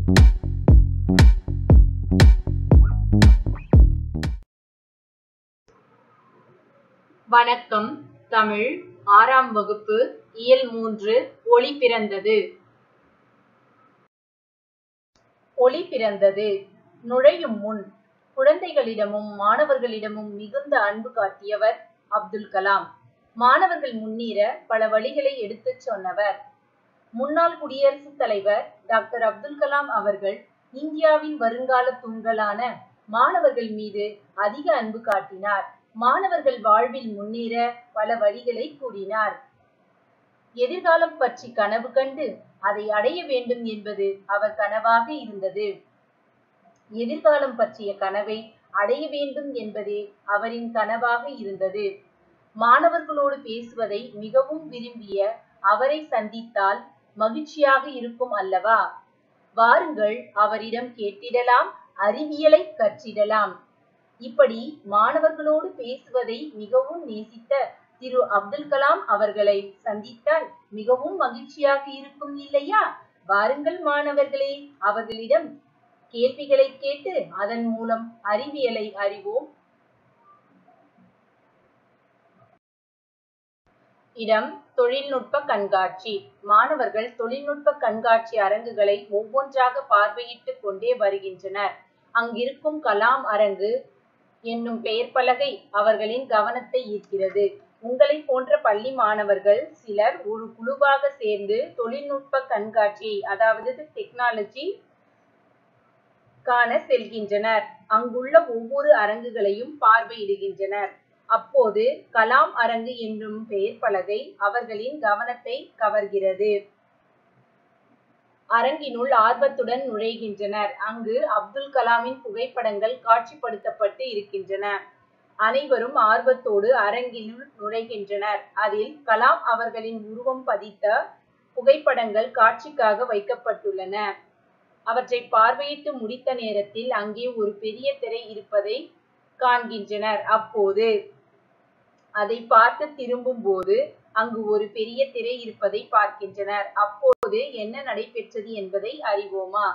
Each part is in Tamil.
வணக்கம் தமிழ் ஆறாம் வகுப்பு இயல் மூன்று ஒளி பிறந்தது ஒளி பிறந்தது நுழையும் முன் குழந்தைகளிடமும் மாணவர்களிடமும் மிகுந்த அன்பு காட்டியவர் அப்துல் கலாம் மாணவர்கள் முன்னேற பல வழிகளை எடுத்துச் சொன்னவர் முன்னாள் குடியரசுத் தலைவர் டாக்டர் அப்துல் கலாம் அவர்கள் இந்தியாவின் வருங்கால தூண்களான மாணவர்கள் மீது அதிக அன்பு காட்டினார் மாணவர்கள் வாழ்வில் முன்னேற பல வழிகளை கூறினார் எதிர்காலம் பற்றி கனவு கண்டு அதை அடைய வேண்டும் என்பது அவர் கனவாக இருந்தது எதிர்காலம் பற்றிய கனவை அடைய வேண்டும் என்பதே அவரின் கனவாக இருந்தது மாணவர்களோடு பேசுவதை மிகவும் விரும்பிய அவரை சந்தித்தால் மகிழ்ச்சியாக இருக்கும் அல்லவா வாருங்கள் அவரிடம் கேட்டிடலாம் அறிவியலை கற்றிடலாம் இப்படி மாணவர்களோடு பேசுவதை மிகவும் நேசித்த திரு அப்துல் கலாம் அவர்களை சந்தித்தால் மிகவும் மகிழ்ச்சியாக இருக்கும் இல்லையா வாருங்கள் மாணவர்களே அவர்களிடம் கேள்விகளை கேட்டு அதன் மூலம் அறிவியலை அறிவோம் இடம் தொழில்நுட்ப கண்காட்சி மாணவர்கள் தொழில்நுட்ப கண்காட்சி அரங்குகளை ஒவ்வொன்றாக பார்வையிட்டுக் கொண்டே வருகின்றனர் அங்கிருக்கும் கலாம் அரங்கு என்னும் பெயர் பலகை அவர்களின் கவனத்தை ஈர்க்கிறது உங்களை போன்ற பள்ளி மாணவர்கள் சிலர் ஒரு குழுவாக சேர்ந்து தொழில்நுட்ப கண்காட்சியை அதாவது டெக்னாலஜி காண செல்கின்றனர் அங்குள்ள ஒவ்வொரு அரங்குகளையும் பார்வையிடுகின்றனர் அப்போது கலாம் அரங்கு என்னும் பெயர் பலகை அவர்களின் கவனத்தை கவர்கிறது அரங்கினுள் ஆர்வத்துடன் நுழைகின்றனர் அங்கு அப்துல் கலாமின் புகைப்படங்கள் காட்சிப்படுத்தப்பட்டு இருக்கின்றன அனைவரும் ஆர்வத்தோடு அரங்கினுள் நுழைகின்றனர் அதில் கலாம் அவர்களின் உருவம் பதித்த புகைப்படங்கள் காட்சிக்காக வைக்கப்பட்டுள்ளன அவற்றை பார்வையிட்டு முடித்த நேரத்தில் அங்கே ஒரு பெரிய திரை இருப்பதை காண்கின்றனர் அப்போது அதை பார்த்து திரும்பும் போது அங்கு ஒரு பெரிய திரை இருப்பதை பார்க்கின்றனர் அப்போது என்ன நடைபெற்றது என்பதை அறிவோமா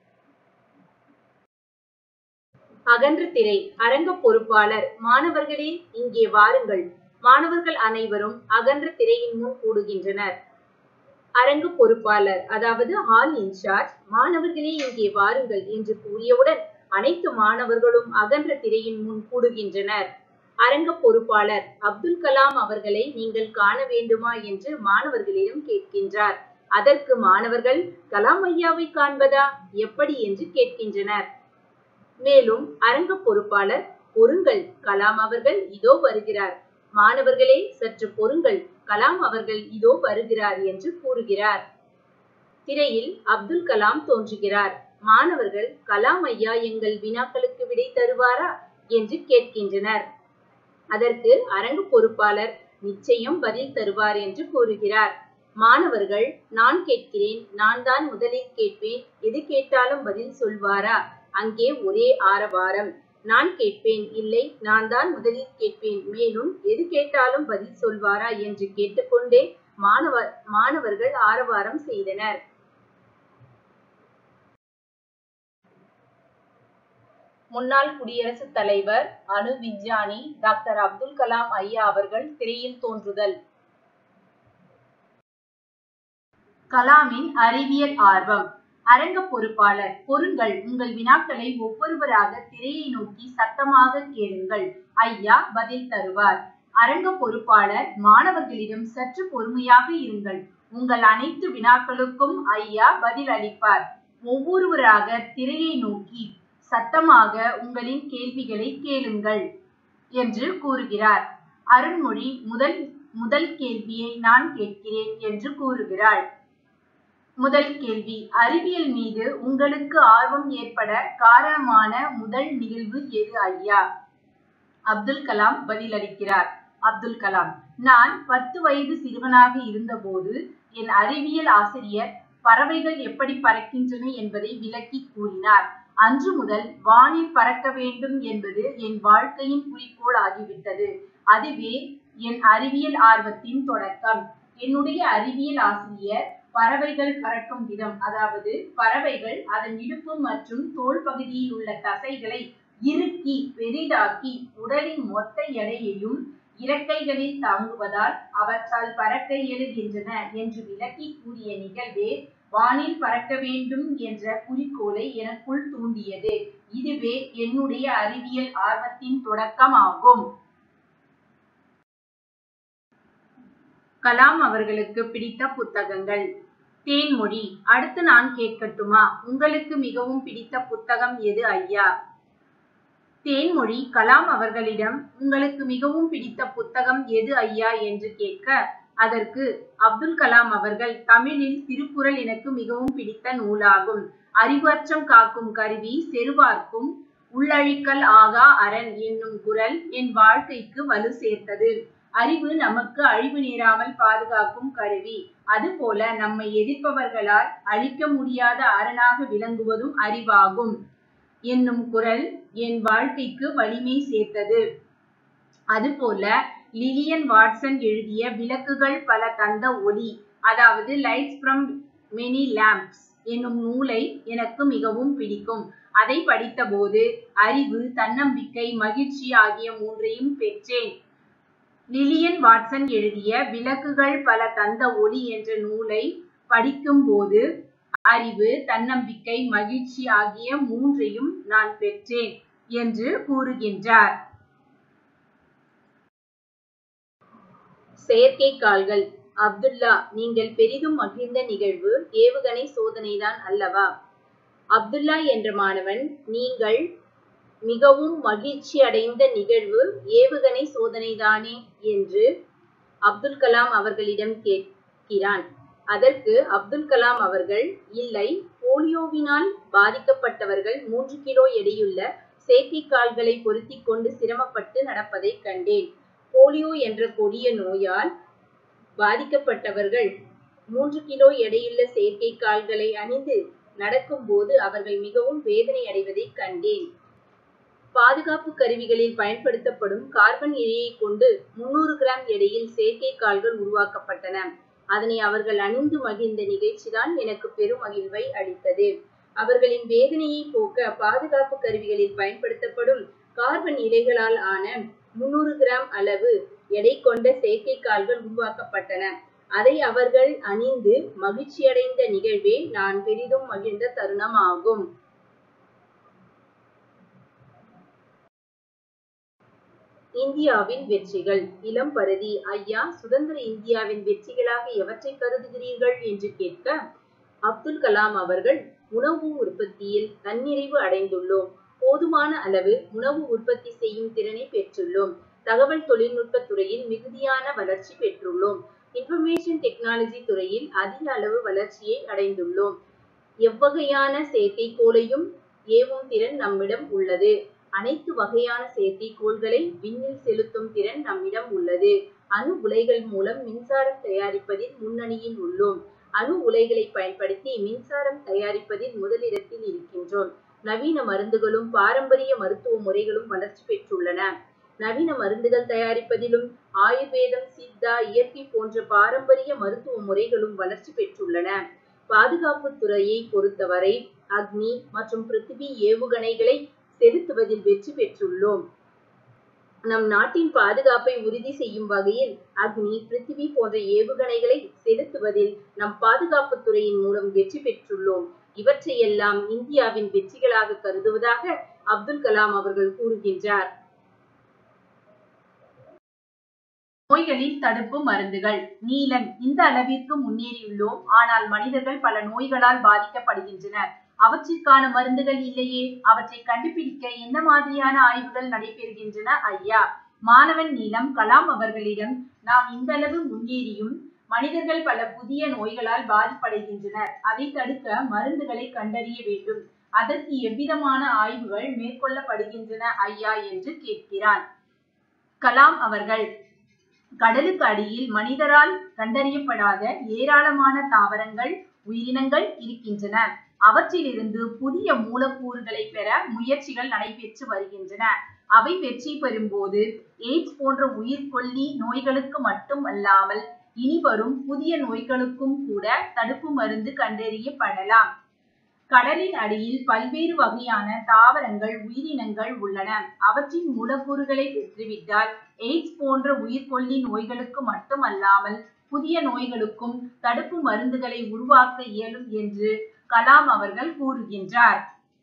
அகன்ற திரை அரங்க பொறுப்பாளர் மாணவர்களே இங்கே வாருங்கள் மாணவர்கள் அனைவரும் அகன்ற திரையின் முன் கூடுகின்றனர் அரங்கு பொறுப்பாளர் அதாவது ஹால் இன்சார்ஜ் மாணவர்களே இங்கே வாருங்கள் என்று கூறியவுடன் அனைத்து மாணவர்களும் அகன்ற திரையின் முன் கூடுகின்றனர் அரங்க பொறுப்பாளர் அப்துல் கலாம் அவர்களை நீங்கள் காண வேண்டுமா என்று மாணவர்களிடம் கேட்கின்றார் அதற்கு மாணவர்கள் கலாம் ஐயாவை காண்பதா எப்படி என்று கேட்கின்றனர் மேலும் அரங்க பொறுப்பாளர் பொறுங்கள் கலாம் அவர்கள் இதோ வருகிறார் மாணவர்களே சற்று பொறுங்கள் கலாம் அவர்கள் இதோ வருகிறார் என்று கூறுகிறார் திரையில் அப்துல் கலாம் தோன்றுகிறார் மாணவர்கள் கலாம் ஐயா எங்கள் வினாக்களுக்கு விடை தருவாரா என்று கேட்கின்றனர் அதற்கு அரங்கு பொறுப்பாளர் நிச்சயம் பதில் தருவார் என்று கூறுகிறார் மாணவர்கள் நான் கேட்கிறேன் நான் தான் முதலில் கேட்பேன் எது கேட்டாலும் பதில் சொல்வாரா அங்கே ஒரே ஆரவாரம் நான் கேட்பேன் இல்லை நான் தான் முதலில் கேட்பேன் மேலும் எது கேட்டாலும் பதில் சொல்வாரா என்று கேட்டுக்கொண்டே மாணவர் மாணவர்கள் ஆரவாரம் செய்தனர் முன்னாள் குடியரசுத் தலைவர் அணு விஞ்ஞானி டாக்டர் அப்துல் கலாம் ஐயா அவர்கள் திரையில் தோன்றுதல் கலாமின் அறிவியல் ஆர்வம் அரங்க பொறுப்பாளர் பொருங்கள் உங்கள் வினாக்களை ஒவ்வொருவராக திரையை நோக்கி சத்தமாக கேளுங்கள் ஐயா பதில் தருவார் அரங்க பொறுப்பாளர் மாணவர்களிடம் சற்று பொறுமையாக இருங்கள் உங்கள் அனைத்து வினாக்களுக்கும் ஐயா பதில் அளிப்பார் ஒவ்வொருவராக திரையை நோக்கி சத்தமாக உங்களின் கேள்விகளை கேளுங்கள் என்று கூறுகிறார் அருண்மொழி முதல் முதல் கேள்வியை நான் கேட்கிறேன் என்று கூறுகிறாள் முதல் கேள்வி அறிவியல் மீது உங்களுக்கு ஆர்வம் ஏற்பட காரணமான முதல் நிகழ்வு எது ஐயா அப்துல் கலாம் பதிலளிக்கிறார் அப்துல் கலாம் நான் பத்து வயது சிறுவனாக இருந்தபோது என் அறிவியல் ஆசிரியர் பறவைகள் எப்படி பறக்கின்றன என்பதை விளக்கி கூறினார் அன்று முதல் வானில் பறக்க வேண்டும் என்பது என் வாழ்க்கையின் குறிக்கோள் ஆகிவிட்டது அதுவே என் அறிவியல் ஆர்வத்தின் தொடக்கம் என்னுடைய அறிவியல் ஆசிரியர் பறவைகள் பறக்கும் விதம் அதாவது பறவைகள் அதன் இடுப்பு மற்றும் தோல் பகுதியில் உள்ள தசைகளை இறுக்கி பெரிதாக்கி உடலின் மொத்த எடையையும் இறக்கைகளில் தாங்குவதால் அவற்றால் பறக்க இயலுகின்றன என்று விளக்கி கூறிய நிகழ்வே வானில் பறக்க வேண்டும் என்ற குறிக்கோளை எனக்குள் தூண்டியது இதுவே என்னுடைய அறிவியல் ஆர்வத்தின் தொடக்கமாகும் கலாம் அவர்களுக்கு பிடித்த புத்தகங்கள் தேன்மொழி அடுத்து நான் கேட்கட்டுமா உங்களுக்கு மிகவும் பிடித்த புத்தகம் எது ஐயா தேன்மொழி கலாம் அவர்களிடம் உங்களுக்கு மிகவும் பிடித்த புத்தகம் எது ஐயா என்று கேட்க அதற்கு அப்துல் கலாம் அவர்கள் தமிழில் திருக்குறள் எனக்கு மிகவும் பிடித்த நூலாகும் அறிவற்றம் காக்கும் கருவி செருவார்க்கும் உள்ளழிக்கல் ஆகா அரண் என்னும் குரல் என் வாழ்க்கைக்கு வலு சேர்த்தது அறிவு நமக்கு அழிவு நேராமல் பாதுகாக்கும் கருவி அதுபோல நம்மை எதிர்ப்பவர்களால் அழிக்க முடியாத அரணாக விளங்குவதும் அறிவாகும் என்னும் குரல் என் வாழ்க்கைக்கு வலிமை சேர்த்தது அதுபோல லிலியன் வாட்சன் எழுதிய விளக்குகள் பல தந்த ஒளி அதாவது லைட்ஸ் ஃப்ரம் மெனி லேம்ப்ஸ் என்னும் நூலை எனக்கு மிகவும் பிடிக்கும் அதை படித்தபோது அறிவு தன்னம்பிக்கை மகிழ்ச்சி ஆகிய மூன்றையும் பெற்றேன் லிலியன் வாட்சன் எழுதிய விளக்குகள் பல தந்த ஒளி என்ற நூலை படிக்கும்போது அறிவு தன்னம்பிக்கை மகிழ்ச்சி ஆகிய மூன்றையும் நான் பெற்றேன் என்று கூறுகின்றார் செயற்கைக்கால்கள் அப்துல்லா நீங்கள் பெரிதும் மகிழ்ந்த நிகழ்வு ஏவுகணை சோதனைதான் அல்லவா அப்துல்லா என்ற மாணவன் நீங்கள் மிகவும் மகிழ்ச்சி அடைந்த நிகழ்வு ஏவுகணை சோதனைதானே என்று அப்துல் கலாம் அவர்களிடம் கேட்கிறான் அதற்கு அப்துல் கலாம் அவர்கள் இல்லை போலியோவினால் பாதிக்கப்பட்டவர்கள் மூன்று கிலோ எடையுள்ள செயற்கைக்கால்களை பொருத்தி கொண்டு சிரமப்பட்டு நடப்பதை கண்டேன் போலியோ என்ற கொடிய நோயால் பாதிக்கப்பட்டவர்கள் மூன்று கிலோ எடையுள்ள செயற்கை கால்களை அணிந்து நடக்கும்போது அவர்கள் மிகவும் வேதனை அடைவதை கண்டேன் பாதுகாப்பு கருவிகளில் பயன்படுத்தப்படும் கார்பன் இழையை கொண்டு முன்னூறு கிராம் எடையில் செயற்கை கால்கள் உருவாக்கப்பட்டன அதனை அவர்கள் அணிந்து மகிழ்ந்த நிகழ்ச்சிதான் எனக்கு பெரும் மகிழ்வை அளித்தது அவர்களின் வேதனையை போக்க பாதுகாப்பு கருவிகளில் பயன்படுத்தப்படும் கார்பன் இலைகளால் ஆன முன்னூறு கிராம் அளவு எடை கொண்ட செயற்கை கால்கள் உருவாக்கப்பட்டன அதை அவர்கள் அணிந்து மகிழ்ச்சியடைந்த நிகழ்வே நான் பெரிதும் மகிழ்ந்த தருணமாகும் இந்தியாவின் வெற்றிகள் இளம் பரதி ஐயா சுதந்திர இந்தியாவின் வெற்றிகளாக எவற்றை கருதுகிறீர்கள் என்று கேட்க அப்துல் கலாம் அவர்கள் உணவு உற்பத்தியில் தன்னிறைவு அடைந்துள்ளோம் போதுமான அளவு உணவு உற்பத்தி செய்யும் திறனை பெற்றுள்ளோம் தகவல் தொழில்நுட்ப துறையில் மிகுதியான வளர்ச்சி பெற்றுள்ளோம் இன்ஃபர்மேஷன் டெக்னாலஜி துறையில் அதிக அளவு வளர்ச்சியை அடைந்துள்ளோம் எவ்வகையான செயற்கைக்கோளையும் ஏவும் திறன் நம்மிடம் உள்ளது அனைத்து வகையான செயற்கைக்கோள்களை விண்ணில் செலுத்தும் திறன் நம்மிடம் உள்ளது அணு உலைகள் மூலம் மின்சாரம் தயாரிப்பதில் முன்னணியில் உள்ளோம் அணு உலைகளை பயன்படுத்தி மின்சாரம் தயாரிப்பதில் முதலிடத்தில் இருக்கின்றோம் நவீன மருந்துகளும் பாரம்பரிய மருத்துவ முறைகளும் வளர்ச்சி பெற்றுள்ளன நவீன மருந்துகள் தயாரிப்பதிலும் ஆயுர்வேதம் சித்தா இயற்கை போன்ற பாரம்பரிய மருத்துவ முறைகளும் வளர்ச்சி பெற்றுள்ளன பாதுகாப்பு துறையை பொறுத்தவரை அக்னி மற்றும் பிருத்திவி ஏவுகணைகளை செலுத்துவதில் வெற்றி பெற்றுள்ளோம் நம் நாட்டின் பாதுகாப்பை உறுதி செய்யும் வகையில் அக்னி பிருத்திவி போன்ற ஏவுகணைகளை செலுத்துவதில் நம் பாதுகாப்பு துறையின் மூலம் வெற்றி பெற்றுள்ளோம் இவற்றையெல்லாம் இந்தியாவின் வெற்றிகளாக கருதுவதாக அப்துல் கலாம் அவர்கள் கூறுகின்றார் நோய்களின் தடுப்பு மருந்துகள் நீலன் இந்த அளவிற்கு முன்னேறியுள்ளோம் ஆனால் மனிதர்கள் பல நோய்களால் பாதிக்கப்படுகின்றனர் அவற்றிற்கான மருந்துகள் இல்லையே அவற்றை கண்டுபிடிக்க என்ன மாதிரியான ஆய்வுகள் நடைபெறுகின்றன ஐயா மாணவன் நீலம் கலாம் அவர்களிடம் நாம் இந்த அளவு முன்னேறியும் மனிதர்கள் பல புதிய நோய்களால் பாதிப்படைகின்றனர் அதை தடுக்க மருந்துகளை கண்டறிய வேண்டும் அதற்கு எவ்விதமான ஆய்வுகள் மேற்கொள்ளப்படுகின்றன ஐயா என்று கேட்கிறான் கலாம் அவர்கள் கடலுக்கு அடியில் மனிதரால் கண்டறியப்படாத ஏராளமான தாவரங்கள் உயிரினங்கள் இருக்கின்றன அவற்றிலிருந்து புதிய மூலக்கூறுகளை பெற முயற்சிகள் நடைபெற்று வருகின்றன அவை வெற்றி பெறும்போது எய்ட்ஸ் போன்ற உயிர்கொல்லி நோய்களுக்கு மட்டும் அல்லாமல் இனி வரும் புதிய நோய்களுக்கும் கூட தடுப்பு மருந்து கண்டறியப்படலாம் கடலின் அடியில் பல்வேறு வகையான தாவரங்கள் உயிரினங்கள் உள்ளன அவற்றின் மூலக்கூறுகளை பெற்றுவிட்டால் எய்ட்ஸ் போன்ற உயிர்கொல்லி நோய்களுக்கு மட்டுமல்லாமல் புதிய நோய்களுக்கும் தடுப்பு மருந்துகளை உருவாக்க இயலும் என்று கலாம் அவர்கள் கூறுகின்றார்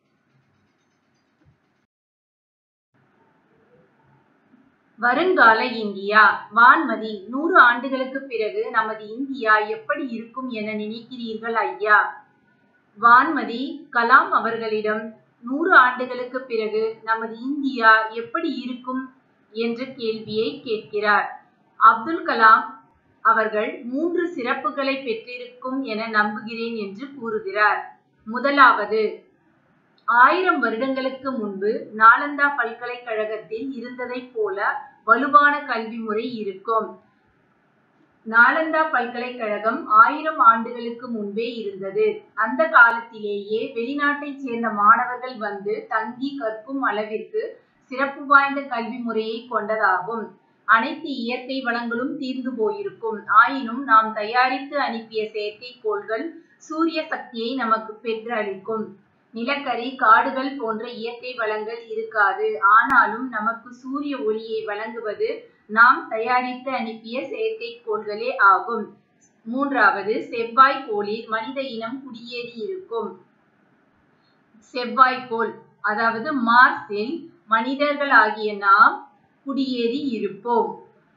வருங்கால இந்தியா வான்மதி நூறு ஆண்டுகளுக்கு பிறகு நமது இந்தியா எப்படி இருக்கும் என நினைக்கிறீர்கள் ஐயா வான்மதி கலாம் அவர்களிடம் நூறு ஆண்டுகளுக்கு பிறகு நமது இந்தியா எப்படி இருக்கும் என்ற கேள்வியை கேட்கிறார் அப்துல் கலாம் அவர்கள் மூன்று சிறப்புகளை பெற்றிருக்கும் என நம்புகிறேன் என்று கூறுகிறார் முதலாவது ஆயிரம் வருடங்களுக்கு முன்பு நாலந்தா பல்கலைக்கழகத்தில் இருந்ததைப் போல வலுவான கல்வி முறை இருக்கும் நாலந்தா பல்கலைக்கழகம் ஆயிரம் ஆண்டுகளுக்கு முன்பே இருந்தது அந்த காலத்திலேயே வெளிநாட்டைச் சேர்ந்த மாணவர்கள் வந்து தங்கி கற்கும் அளவிற்கு சிறப்பு வாய்ந்த கல்வி முறையை கொண்டதாகும் அனைத்து இயற்கை வளங்களும் தீர்ந்து போயிருக்கும் ஆயினும் நாம் தயாரித்து அனுப்பிய செயற்கைக்கோள்கள் சூரிய சக்தியை நமக்கு பெற்று அளிக்கும் நிலக்கரி காடுகள் போன்ற இயற்கை வளங்கள் இருக்காது ஆனாலும் நமக்கு சூரிய ஒளியை வழங்குவது நாம் தயாரித்து அனுப்பிய செயற்கைக்கோள்களே ஆகும் மூன்றாவது செவ்வாய் கோளில் மனித இனம் குடியேறி இருக்கும் செவ்வாய்க்கோள் அதாவது மார்ஸில் மனிதர்கள் ஆகிய நாம் குடியேறி இருப்போம்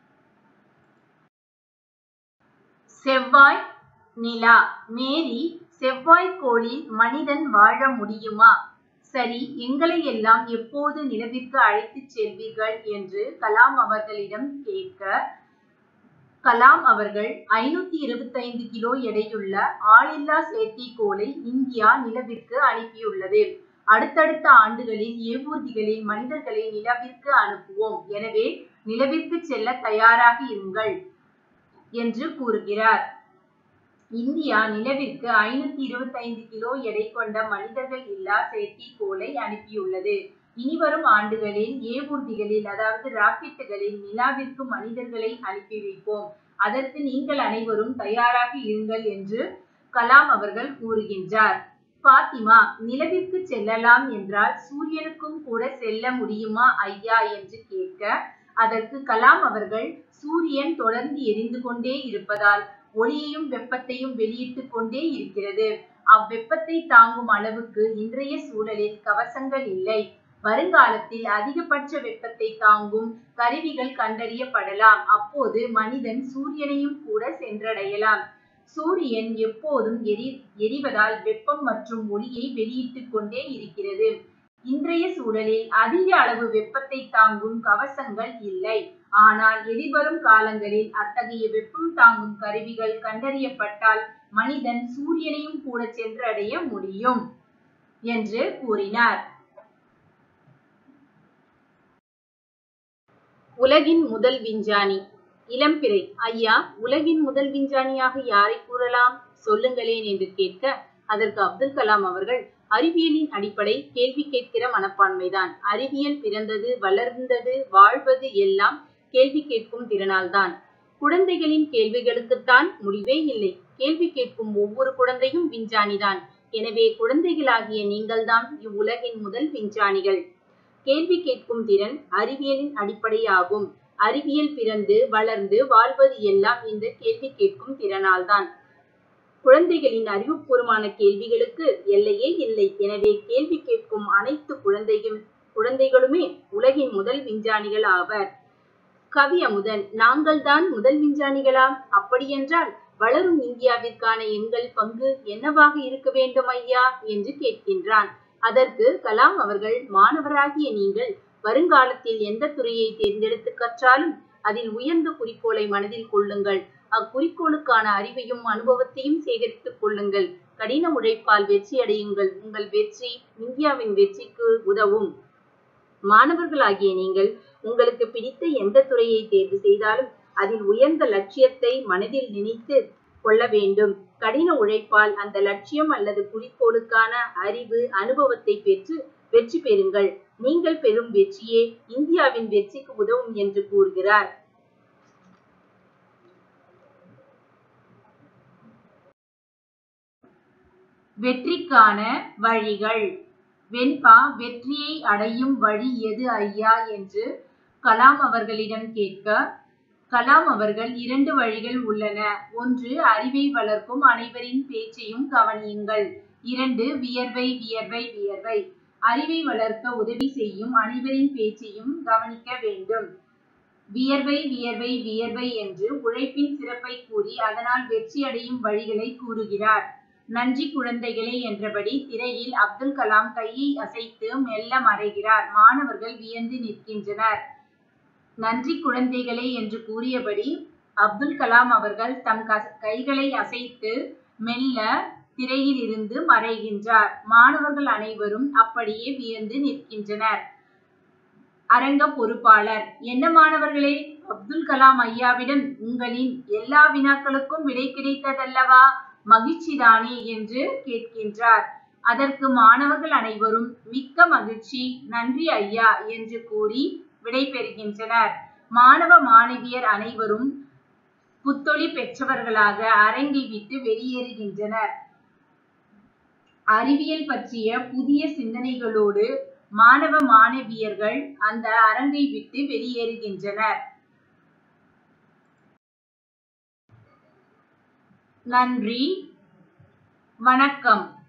செவ்வாய் நிலா மேரி செவ்வாய்க்கோளில் மனிதன் வாழ முடியுமா சரி எங்களை எல்லாம் எப்போது நிலவிற்கு அழைத்துச் செல்வீர்கள் என்று கலாம் அவர்களிடம் கேட்க கலாம் அவர்கள் ஐநூத்தி இருபத்தைந்து கிலோ எடையுள்ள ஆளில்லா செயற்கைக்கோளை இந்தியா நிலவிற்கு அனுப்பியுள்ளது அடுத்தடுத்த ஆண்டுகளில் ஏவூர்திகளில் மனிதர்களை நிலவிற்கு அனுப்புவோம் எனவே நிலவிற்கு செல்ல தயாராக இருங்கள் என்று கூறுகிறார் இந்தியா நிலவிற்கு ஐநூத்தி இருபத்தி ஐந்து கிலோ எடை கொண்ட மனிதர்கள் இல்லா செயற்கைக்கோளை அனுப்பியுள்ளது இனிவரும் ஆண்டுகளில் ஏவூர்திகளில் அதாவது ராக்கெட்டுகளில் நிலாவிற்கு மனிதர்களை அனுப்பி வைப்போம் அதற்கு நீங்கள் அனைவரும் தயாராக இருங்கள் என்று கலாம் அவர்கள் கூறுகின்றார் பாத்திமா நிலவிற்கு செல்லலாம் என்றால் சூரியனுக்கும் கூட செல்ல முடியுமா ஐயா என்று கேட்க அதற்கு கலாம் அவர்கள் சூரியன் தொடர்ந்து எரிந்து கொண்டே இருப்பதால் ஒளியையும் வெப்பத்தையும் வெளியிட்டுக் கொண்டே இருக்கிறது அவ்வெப்பத்தை தாங்கும் அளவுக்கு இன்றைய சூழலில் கவசங்கள் இல்லை வருங்காலத்தில் அதிகபட்ச வெப்பத்தை தாங்கும் கருவிகள் கண்டறியப்படலாம் அப்போது மனிதன் சூரியனையும் கூட சென்றடையலாம் சூரியன் எப்போதும் எரி எரிவதால் வெப்பம் மற்றும் ஒளியை வெளியிட்டுக் கொண்டே இருக்கிறது இன்றைய சூழலில் அதிக அளவு வெப்பத்தை தாங்கும் கவசங்கள் இல்லை ஆனால் எதிர்வரும் காலங்களில் அத்தகைய வெப்பம் தாங்கும் கருவிகள் கண்டறியப்பட்டால் மனிதன் சூரியனையும் கூட சென்றடைய முடியும் என்று கூறினார் உலகின் முதல் விஞ்ஞானி இளம்பிறை ஐயா உலகின் முதல் விஞ்ஞானியாக யாரை கூறலாம் சொல்லுங்களேன் என்று கேட்க அதற்கு அப்துல் கலாம் அவர்கள் அறிவியலின் அடிப்படை கேள்வி கேட்கிற மனப்பான்மைதான் அறிவியல் பிறந்தது வளர்ந்தது வாழ்வது எல்லாம் கேள்வி கேட்கும் திறனால்தான் குழந்தைகளின் கேள்விகளுக்குத்தான் முடிவே இல்லை கேள்வி கேட்கும் ஒவ்வொரு குழந்தையும் விஞ்ஞானிதான் எனவே குழந்தைகளாகிய நீங்கள்தான் இவ்வுலகின் முதல் விஞ்ஞானிகள் கேள்வி கேட்கும் திறன் அறிவியலின் அடிப்படையாகும் அறிவியல் பிறந்து வளர்ந்து வாழ்வது எல்லாம் இந்த கேள்வி கேட்கும் திறனால்தான் குழந்தைகளின் அறிவுபூர்வமான கேள்விகளுக்கு எல்லையே இல்லை எனவே கேள்வி கேட்கும் அனைத்து குழந்தைகள் குழந்தைகளுமே உலகின் முதல் விஞ்ஞானிகள் ஆவர் கவி அமுதன் நாங்கள் தான் முதல் விஞ்ஞானிகளா அப்படியென்றால் வளரும் இந்தியாவிற்கான எங்கள் பங்கு என்னவாக இருக்க வேண்டும் ஐயா என்று கேட்கின்றான் அதற்கு கலாம் அவர்கள் மாணவராகிய நீங்கள் வருங்காலத்தில் எந்த துறையை தேர்ந்தெடுத்து கற்றாலும் அதில் உயர்ந்த குறிக்கோளை மனதில் கொள்ளுங்கள் அக்குறிக்கோளுக்கான அறிவையும் அனுபவத்தையும் சேகரித்துக் கொள்ளுங்கள் கடின உழைப்பால் வெற்றி அடையுங்கள் உங்கள் வெற்றி இந்தியாவின் வெற்றிக்கு உதவும் மாணவர்களாகிய நீங்கள் உங்களுக்கு பிடித்த எந்த துறையை தேர்வு செய்தாலும் அதில் உயர்ந்த லட்சியத்தை மனதில் நினைத்து கொள்ள வேண்டும் கடின உழைப்பால் அந்த லட்சியம் அல்லது குறிக்கோளுக்கான அறிவு அனுபவத்தை பெற்று வெற்றி பெறுங்கள் நீங்கள் பெறும் வெற்றியே இந்தியாவின் வெற்றிக்கு உதவும் என்று கூறுகிறார் வெற்றிக்கான வழிகள் வெண்பா வெற்றியை அடையும் வழி எது ஐயா என்று கலாம் அவர்களிடம் கேட்க கலாம் அவர்கள் இரண்டு வழிகள் உள்ளன ஒன்று அறிவை வளர்க்கும் அனைவரின் பேச்சையும் கவனியுங்கள் இரண்டு வியர்வை வியர்வை வியர்வை அறிவை வளர்க்க உதவி செய்யும் அனைவரின் பேச்சையும் கவனிக்க வேண்டும் வியர்வை வியர்வை வியர்வை என்று உழைப்பின் சிறப்பை கூறி அதனால் வெற்றி அடையும் வழிகளை கூறுகிறார் நன்றி குழந்தைகளே என்றபடி திரையில் அப்துல் கலாம் கையை அசைத்து மெல்ல மறைகிறார் மாணவர்கள் வியந்து நிற்கின்றனர் நன்றி குழந்தைகளே என்று கூறியபடி அப்துல் கலாம் அவர்கள் தம் கைகளை அசைத்து மெல்ல திரையில் இருந்து மறைகின்றார் மாணவர்கள் அனைவரும் அப்படியே வியந்து நிற்கின்றனர் அரங்க பொறுப்பாளர் என்ன மாணவர்களே அப்துல் கலாம் ஐயாவிடம் உங்களின் எல்லா வினாக்களுக்கும் விடை கிடைத்ததல்லவா மகிழ்ச்சிதானே என்று கேட்கின்றார் அதற்கு மாணவர்கள் அனைவரும் மிக்க மகிழ்ச்சி நன்றி ஐயா என்று கூறி விடை பெறுகின்றனர் மாணவ மாணவியர் அனைவரும் புத்தொளி பெற்றவர்களாக அரங்கை விட்டு வெளியேறுகின்றனர் அறிவியல் பற்றிய புதிய சிந்தனைகளோடு மாணவ மாணவியர்கள் அந்த அரங்கை விட்டு வெளியேறுகின்றனர் நன்றி வணக்கம்